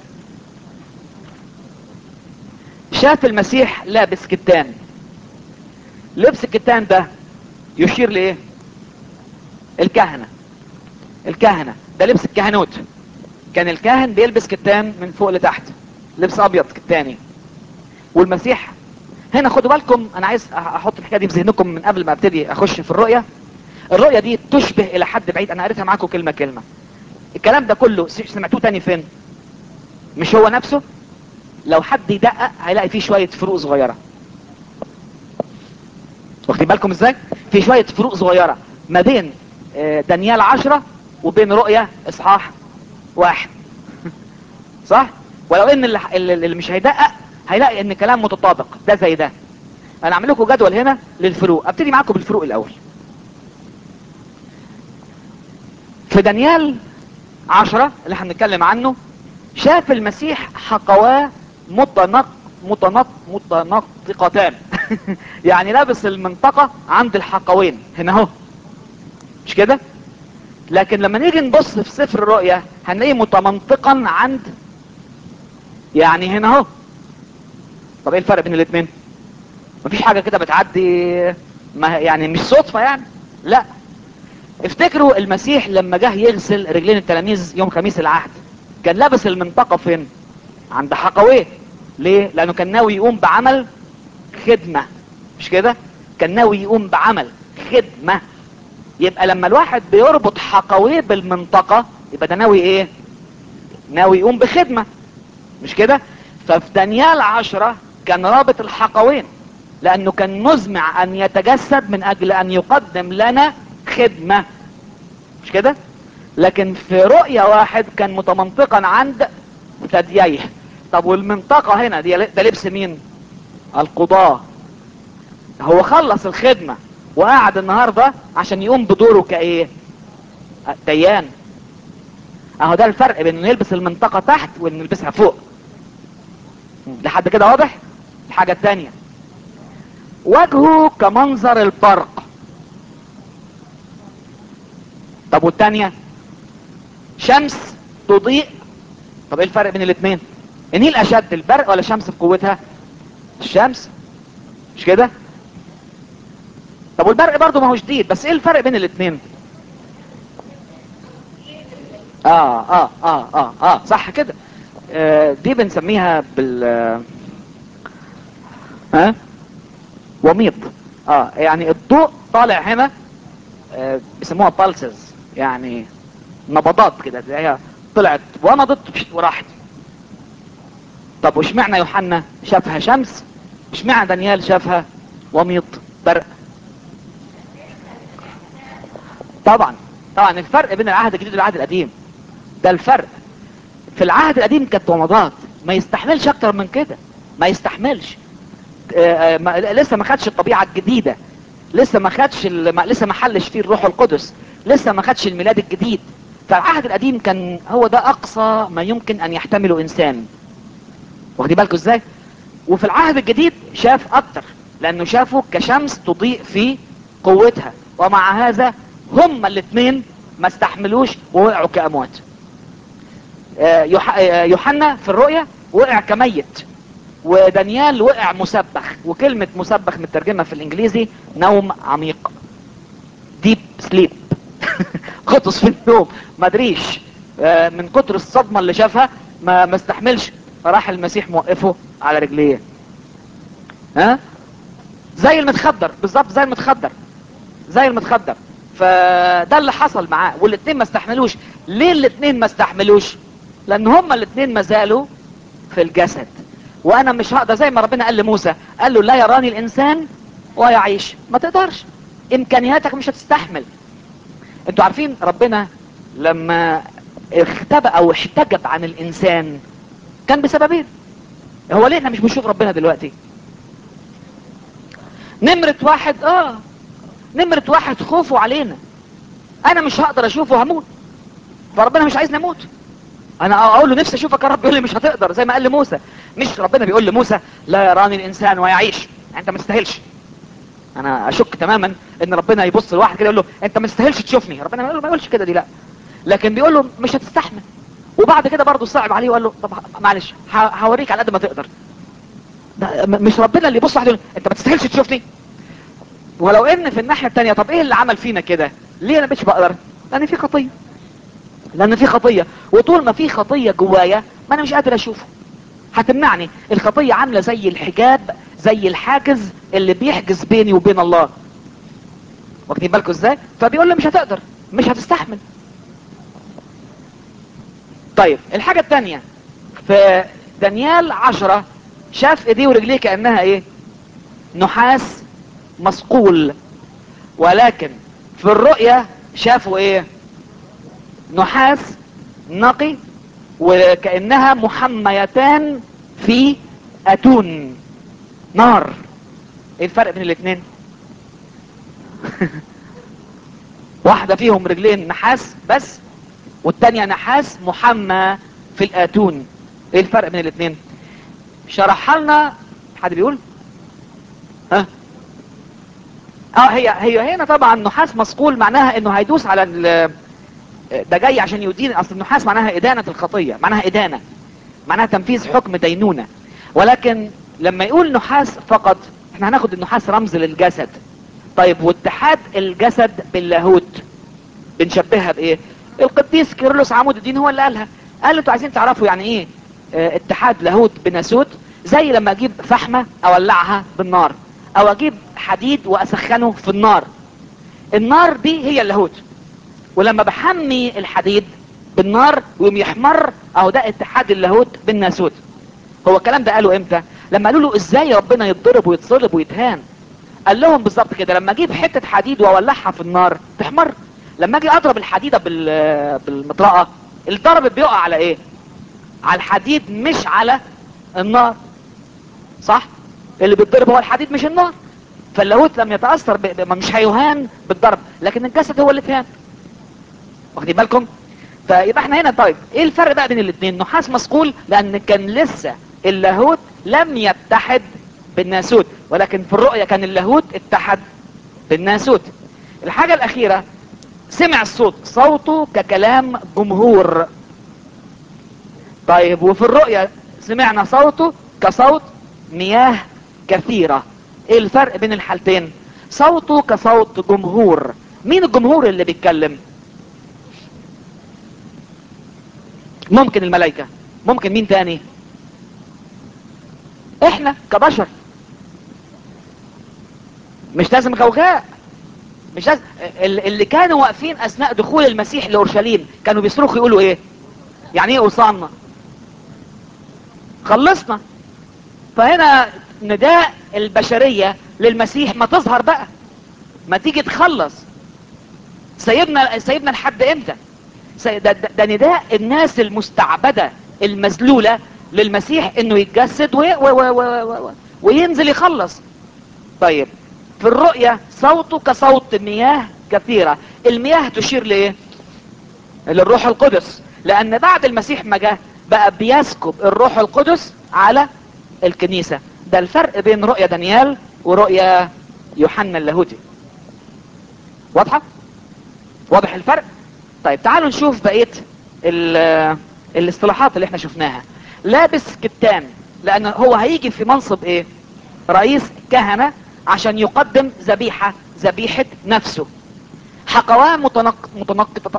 شاف المسيح لابس كتان لبس الكتان ده يشير لإيه؟ الكهنة الكهنة ده لبس الكهنوت كان الكاهن بيلبس كتان من فوق لتحت لبس ابيض كتاني والمسيح هنا خدوا بالكم انا عايز احط الحكايه دي في ذهنكم من قبل ما ابتدي اخش في الرؤيه الرؤيه دي تشبه الى حد بعيد انا قريتها معاكم كلمه كلمه الكلام ده كله س- سمعتوه تاني فين مش هو نفسه لو حد يدقق هيلاقي فيه شويه فروق صغيره واخدين بالكم ازاي في شويه فروق صغيره ما بين آه، دانيال عشرة وبين رؤية اصحاح واحد صح ولو ان اللي, اللي اللي مش هيدقق هيلاقي ان كلام متطابق ده زي ده انا اعمل لكم جدول هنا للفروق ابتدي معاكم بالفروق الاول في دانيال عشرة اللي هنتكلم عنه شاف المسيح حقواه متنق متنق متنطقتان يعني لابس المنطقة عند الحقوين هنا اهو مش كده لكن لما نيجي نبص في سفر الرؤيا هنلاقيه متمنطقا عند يعني هنا اهو طب ايه الفرق بين الاثنين مفيش حاجة كده بتعدي ما يعني مش صدفة يعني لا افتكروا المسيح لما جه يغسل رجلين التلاميذ يوم خميس العهد كان لابس المنطقة فين عند حقويه ليه لانه كان ناوي يقوم بعمل خدمة مش كده كان ناوي يقوم بعمل خدمة يبقى لما الواحد بيربط حقويه بالمنطقة يبقى ده ناوي ايه ناوي يقوم بخدمة مش كده ففي دانيال عشرة كان رابط الحقوين لانه كان مزمع ان يتجسد من اجل ان يقدم لنا خدمة مش كده لكن في رؤية واحد كان متمنطقا عند ثدييه طب والمنطقة هنا دي ده لبس مين القضاة هو خلص الخدمة وقعد النهاردة عشان يقوم بدوره كايه ديان اهو ده الفرق بين انه يلبس المنطقة تحت وانه يلبسها فوق لحد كده واضح الحاجة التانية وجهه كمنظر البرق طب والتانية شمس تضيء طب ايه الفرق بين الاثنين النيل اشد البرق ولا الشمس في قوتها الشمس مش كده طب والبرق برضه ما هو شديد بس ايه الفرق بين الاثنين اه اه اه اه اه صح كده آه دي بنسميها بال آه، ها وميض اه يعني الضوء طالع هنا آه بيسموها بالسز يعني نبضات كده هي طلعت ونضت وراحت طب واشمعنى يوحنا شافها شمس اشمعنى دانيال شافها وميض برق طبعا طبعا الفرق بين العهد الجديد والعهد القديم ده الفرق في العهد القديم كانت ومضات ما يستحملش اكتر من كده ما يستحملش آه، آه، ما لسه ما خدش الطبيعة الجديدة لسه ما خدش ال- ما لسه ما حلش فيه الروح القدس لسه ما خدش الميلاد الجديد فالعهد القديم كان هو ده اقصى ما يمكن ان يحتمله انسان واخدين بالكم ازاي وفي العهد الجديد شاف اكتر لانه شافه كشمس تضيء في قوتها ومع هذا هما الاثنين ما استحملوش ووقعوا كاموات آه، يوح- آه، يوحنا في الرؤيا وقع كميت ودانيال وقع مسبخ وكلمة مسبخ مترجمة في الانجليزي نوم عميق ديب سليب غطس في النوم ما ادريش آه، من كتر الصدمة اللي شافها ما ما استحملش فراح المسيح موقفه على رجليه ها زي المتخدر بالظبط زي المتخدر زي المتخدر فده اللي حصل معاه والاتنين ما استحملوش ليه الاتنين ما استحملوش لان هما الاتنين ما زالوا في الجسد وانا مش هقدر زي ما ربنا قال لموسى قال له لا يراني الانسان ويعيش ما تقدرش امكانياتك مش هتستحمل انتوا عارفين ربنا لما اختبأ او احتجب عن الانسان كان بسببين هو ليه احنا مش بنشوف ربنا دلوقتي نمرة واحد اه نمرة واحد خوفه علينا انا مش هقدر اشوفه هموت فربنا مش عايز نموت انا اقول له نفسي اشوفك يا رب يقول لي مش هتقدر زي ما قال لموسى مش ربنا بيقول لموسى لا يراني الانسان ويعيش يعني انت ما تستاهلش انا اشك تماما ان ربنا يبص لواحد كده يقول له انت ما تستاهلش تشوفني ربنا ما يقول له ما يقولش كده دي لا لكن بيقول له مش هتستحمل وبعد كده برضه صعب عليه وقال له طب معلش ه- هوريك على قد ما تقدر ده م- مش ربنا اللي يبص واحد يقول انت ما تستاهلش تشوفني ولو ان في الناحيه الثانيه طب ايه اللي عمل فينا كده ليه انا مش بقدر لان في خطيه لان في خطيه وطول ما في خطيه جوايا ما انا مش قادر اشوفه هتمنعني الخطيه عامله زي الحجاب زي الحاجز اللي بيحجز بيني وبين الله واخدين بالكم ازاي فبيقول لي مش هتقدر مش هتستحمل طيب الحاجه الثانيه في دانيال عشرة شاف ايديه ورجليه كانها ايه نحاس مصقول ولكن في الرؤية شافوا ايه نحاس نقي وكأنها محميتان في اتون نار ايه الفرق بين الاثنين واحدة فيهم رجلين نحاس بس والتانية نحاس محمى في الاتون ايه الفرق بين الاثنين شرحها لنا حد بيقول ها اه هي هي هنا طبعا نحاس مصقول معناها انه هيدوس على ال- ده جاي عشان يدين اصل النحاس معناها ادانة الخطية معناها ادانة معناها تنفيذ حكم دينونة ولكن لما يقول نحاس فقط احنا هناخد النحاس رمز للجسد طيب واتحاد الجسد باللاهوت بنشبهها بايه القديس كيرلس عمود الدين هو اللي قالها قال انتوا عايزين تعرفوا يعني ايه اه اتحاد لاهوت بناسوت زي لما اجيب فحمة اولعها بالنار او اجيب حديد واسخنه في النار النار دي هي اللاهوت ولما بحمي الحديد بالنار ويقوم يحمر اهو ده اتحاد اللاهوت بالناسوت هو الكلام ده قالوا امتى لما قالوا له ازاي ربنا يتضرب ويتصلب ويتهان قال لهم بالظبط كده لما اجيب حته حديد واولعها في النار تحمر لما اجي اضرب الحديده بال بالمطرقه الضرب بيقع على ايه على الحديد مش على النار صح اللي بيتضرب هو الحديد مش النار فاللاهوت لم يتاثر ب... ب- مش هيهان بالضرب لكن الجسد هو اللي اتهان واخدين بالكم فيبقى احنا هنا طيب ايه الفرق بقى بين الاثنين نحاس مسقول لان كان لسه اللاهوت لم يتحد بالناسوت ولكن في الرؤية كان اللاهوت اتحد بالناسوت الحاجة الاخيرة سمع الصوت صوته ككلام جمهور طيب وفي الرؤية سمعنا صوته كصوت مياه كثيرة ايه الفرق بين الحالتين صوته كصوت جمهور مين الجمهور اللي بيتكلم ممكن الملائكة ممكن مين تاني احنا كبشر مش لازم غوغاء مش لازم ال- اللي كانوا واقفين اثناء دخول المسيح لاورشليم كانوا بيصرخوا يقولوا ايه يعني ايه وصلنا خلصنا فهنا نداء البشرية للمسيح ما تظهر بقى ما تيجي تخلص سيبنا سيبنا لحد امتى سي- ده, ده, ده نداء الناس المستعبدة المذلولة للمسيح انه يتجسد وي و و و و و وينزل يخلص طيب في الرؤية صوته كصوت مياه كثيرة المياه تشير لايه للروح القدس لان بعد المسيح ما جه بقى بيسكب الروح القدس على الكنيسة ده الفرق بين رؤية دانيال ورؤية يوحنا اللاهوتي واضحة واضح الفرق طيب تعالوا نشوف بقية ال- الاصطلاحات اللي احنا شفناها لابس كتان لان هو هيجي في منصب ايه رئيس كهنة عشان يقدم ذبيحة ذبيحة نفسه حقواه متنق... متنقطة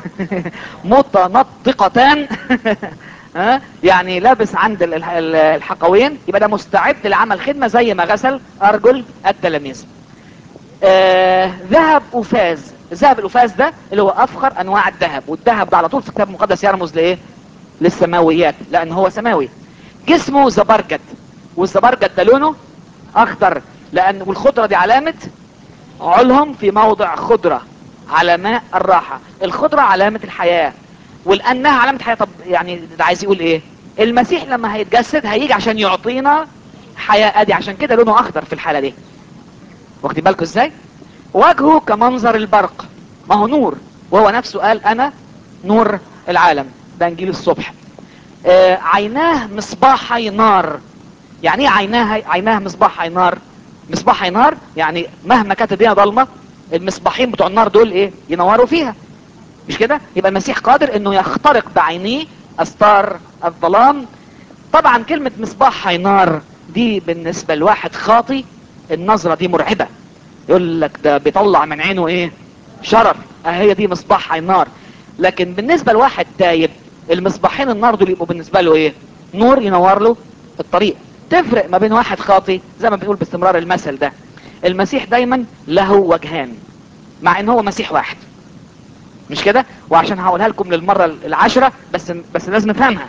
متنطقتان ها؟ يعني لابس عند ال- ال- الحقوين يبقى ده مستعد لعمل خدمة زي ما غسل أرجل التلاميذ آه، ذهب أفاز ذهب الأفاز ده اللي هو أفخر أنواع الذهب والذهب ده على طول في الكتاب المقدس يرمز لإيه للسماويات لأن هو سماوي جسمه زبرجد والزبرجد ده لونه أخضر لأن والخضرة دي علامة علهم في موضع خضرة على ماء الراحة الخضرة علامة الحياة ولأنها علامة حياة طب يعني ده عايز يقول ايه المسيح لما هيتجسد هيجي عشان يعطينا حياة ادي عشان كده لونه اخضر في الحالة دي واخدين بالكم ازاي وجهه كمنظر البرق ما هو نور وهو نفسه قال انا نور العالم ده انجيل الصبح آه عيناه مصباحي نار يعني ايه عيناه عيناه مصباحي نار مصباحي نار يعني مهما كانت الدنيا ضلمه المصباحين بتوع النار دول ايه ينوروا فيها مش كده يبقى المسيح قادر انه يخترق بعينيه استار الظلام طبعا كلمة مصباح نار دي بالنسبة لواحد خاطي النظرة دي مرعبة يقول لك ده بيطلع من عينه ايه شرر هي دي مصباح نار لكن بالنسبة لواحد تايب المصباحين النار دول يبقوا بالنسبة له ايه نور ينور له الطريق تفرق ما بين واحد خاطي زي ما بنقول باستمرار المثل ده المسيح دايما له وجهان مع ان هو مسيح واحد مش كده وعشان هقولها لكم للمرة العاشرة بس بس لازم نفهمها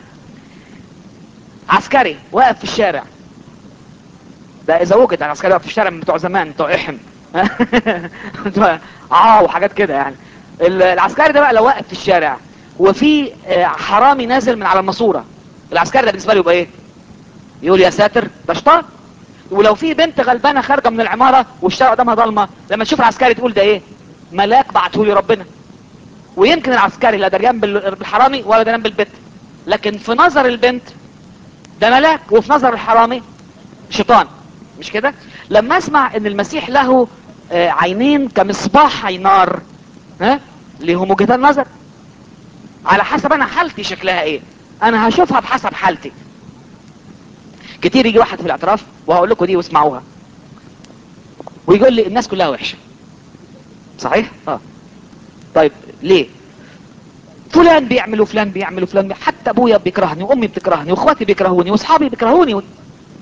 عسكري واقف في الشارع ده اذا وجد عسكري واقف في الشارع من بتوع زمان بتوع احم بتوع اه وحاجات كده يعني ال- العسكري ده بقى لو واقف في الشارع وفي آه، حرامي نازل من على الماسوره العسكري ده بالنسبه له يبقى ايه يقول يا ساتر ده شطار ولو في بنت غلبانه خارجه من العماره والشارع قدامها ضلمه لما تشوف العسكري تقول ده ايه ملاك بعته لي ربنا ويمكن العسكري لا دريان بال- بالحرامي ولا دريان بالبنت لكن في نظر البنت ده ملاك وفي نظر الحرامي شيطان مش كده لما اسمع ان المسيح له آه، عينين كمصباح نار ها ليهم وجهتان نظر على حسب انا حالتي شكلها ايه انا هشوفها بحسب حالتي كتير يجي واحد في الاعتراف وهقول لكم دي واسمعوها ويقول لي الناس كلها وحشه صحيح اه طيب ليه فلان بيعمل وفلان بيعمل وفلان بيعمل. حتى ابويا بيكرهني وامي بتكرهني واخواتي بيكرهوني واصحابي بيكرهوني و...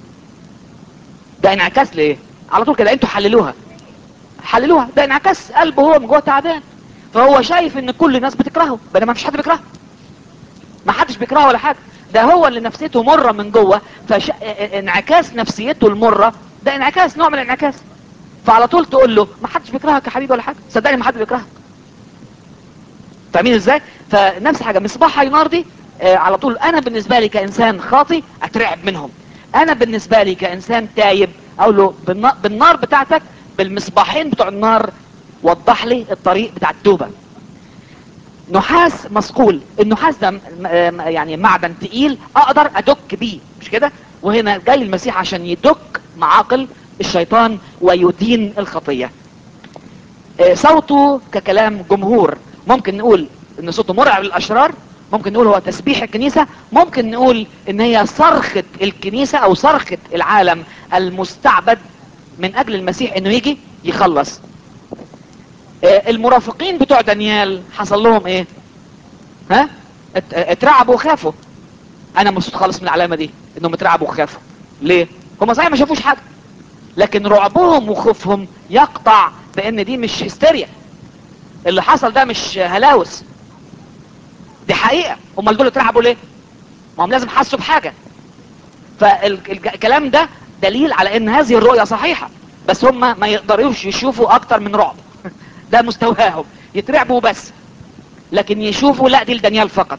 ده انعكاس ليه على طول كده انتوا حللوها حللوها ده انعكاس قلبه هو من جوه تعبان فهو شايف ان كل الناس بتكرهه بينما ما فيش حد بيكرهه ما حدش بيكرهه ولا حاجه ده هو اللي نفسيته مره من جوه فش... انعكاس نفسيته المره ده انعكاس نوع من الانعكاس فعلى طول تقول له ما حدش بيكرهك يا حبيبي ولا حاجه صدقني ما حد بيكرهك فاهمين ازاي فنفس حاجه مصباح نار دي آه على طول انا بالنسبه لي كانسان خاطي اترعب منهم انا بالنسبه لي كانسان تايب اقول له بالنا- بالنار بتاعتك بالمصباحين بتوع النار وضح لي الطريق بتاع التوبه نحاس مصقول النحاس ده م- م- يعني معدن تقيل اقدر ادك بيه مش كده وهنا جاي المسيح عشان يدك معاقل الشيطان ويدين الخطيه آه، صوته ككلام جمهور ممكن نقول ان صوته مرعب للاشرار ممكن نقول هو تسبيح الكنيسة ممكن نقول ان هي صرخة الكنيسة او صرخة العالم المستعبد من اجل المسيح انه يجي يخلص آه، المرافقين بتوع دانيال حصل لهم ايه ها ات- اترعبوا وخافوا انا مبسوط خالص من العلامة دي انهم اترعبوا وخافوا ليه هم صحيح ما شافوش حاجة لكن رعبهم وخوفهم يقطع بان دي مش هستيريا اللي حصل ده مش هلاوس دي حقيقة امال دول اترعبوا ليه ما هم لازم حسوا بحاجة فالكلام ده دليل على ان هذه الرؤية صحيحة بس هم ما يقدروش يشوفوا اكتر من رعب ده مستواهم يترعبوا بس لكن يشوفوا لا دي لدانيال فقط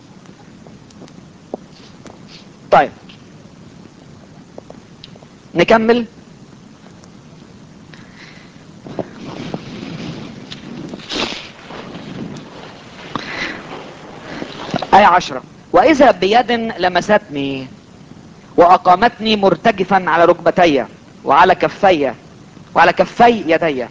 طيب نكمل آية عشرة وإذا بيد لمستني وأقامتني مرتجفا على ركبتي وعلى كفي وعلى كفي يدي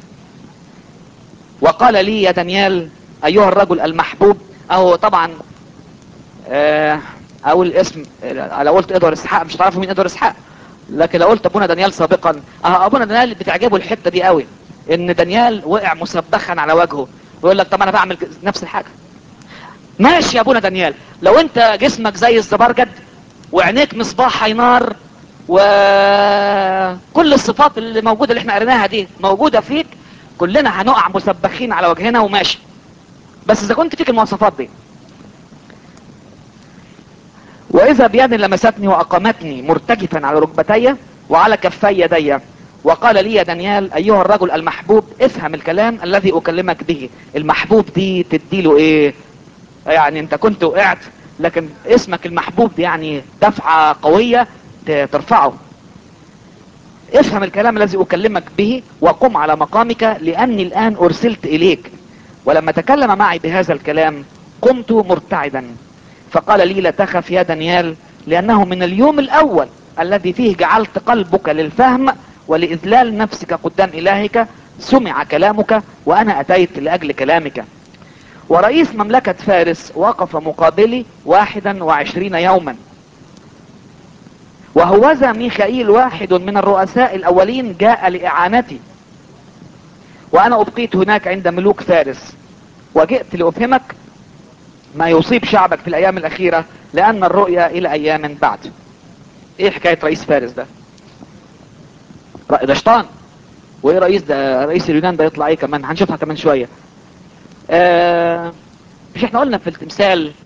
وقال لي يا دانيال أيها الرجل المحبوب أهو طبعا آه، أقول اسم آه، لو قلت إدوار إسحاق مش هتعرفوا مين إدوار إسحاق لكن لو قلت أبونا دانيال سابقا أه أبونا دانيال بتعجبه الحتة دي قوي إن دانيال وقع مسبخا على وجهه ويقول لك طب أنا بعمل نفس الحاجة ماشي يا ابونا دانيال لو انت جسمك زي الزبرجد وعينيك مصباح نار وكل الصفات اللي موجودة اللي احنا قريناها دي موجودة فيك كلنا هنقع مسبخين على وجهنا وماشي بس اذا كنت فيك المواصفات دي واذا بيد لمستني واقامتني مرتجفا على ركبتي وعلى كفي يدي وقال لي يا دانيال ايها الرجل المحبوب افهم الكلام الذي اكلمك به المحبوب دي تديله ايه يعني انت كنت وقعت لكن اسمك المحبوب دي يعني دفعة قوية ت- ترفعه افهم الكلام الذي اكلمك به وقم على مقامك لاني الان ارسلت اليك ولما تكلم معي بهذا الكلام قمت مرتعدا فقال لي لا تخف يا دانيال لانه من اليوم الاول الذي فيه جعلت قلبك للفهم ولإذلال نفسك قدام إلهك سمع كلامك وأنا أتيت لأجل كلامك ورئيس مملكة فارس وقف مقابلي واحدا وعشرين يوما وهوذا ميخائيل واحد من الرؤساء الأولين جاء لإعانتي وأنا أبقيت هناك عند ملوك فارس وجئت لأفهمك ما يصيب شعبك في الأيام الأخيرة لأن الرؤيا إلى أيام بعد إيه حكاية رئيس فارس ده ده شيطان وإيه رئيس ده رئيس اليونان ده يطلع إيه كمان هنشوفها كمان شوية آه مش احنا قلنا في التمثال